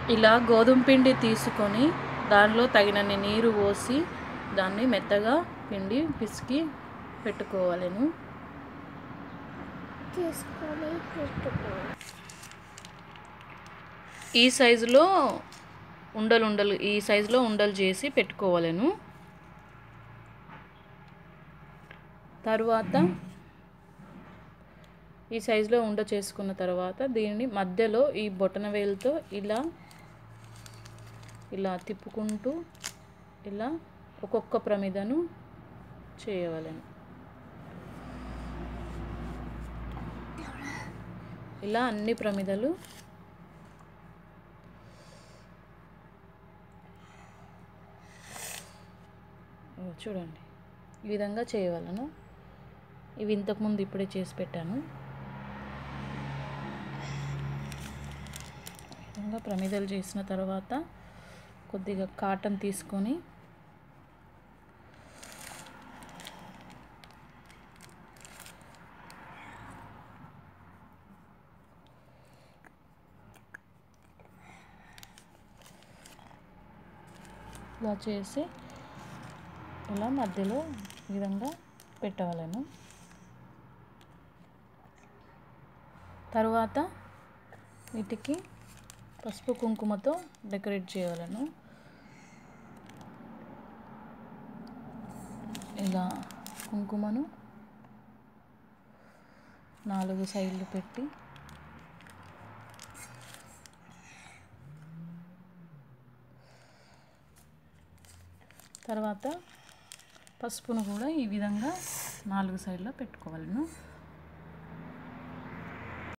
ఇలా గోధుమ పిండి తీసుకొని దానిలో తగినన్ని నీరు పోసి దాన్ని మెత్తగా పిండి పిసికి పెట్టుకోవాలను తీసుకొని పెట్టుకోవాలి ఈ సైజులో ఉండలు ఉండలు ఈ సైజులో ఉండలు చేసి పెట్టుకోవాలను తరువాత ఈ సైజులో ఉండ చేసుకున్న తర్వాత దీన్ని మధ్యలో ఈ బొటన వేలుతో ఇలా ఇలా తిప్పుకుంటూ ఇలా ఒక్కొక్క ప్రమిదను చేయవలను ఇలా అన్ని ప్రమిదలు ఇగో చూడండి ఈ విధంగా చేయవలను ఇవి ఇంతకుముందు ఇప్పుడే చేసి పెట్టాను ఈ విధంగా ప్రమిదలు చేసిన తర్వాత కొద్దిగా కాటన్ తీసుకొని ఇలా చేసి ఇలా మధ్యలో ఈ విధంగా పెట్టవలను తరువాత వీటికి పసుపు కుంకుమతో డెకరేట్ చేయవలను ఇలా కుంకుమను నాలుగు సైడ్లు పెట్టి తర్వాత పసుపును కూడా ఈ విధంగా నాలుగు సైడ్లో పెట్టుకోవాలను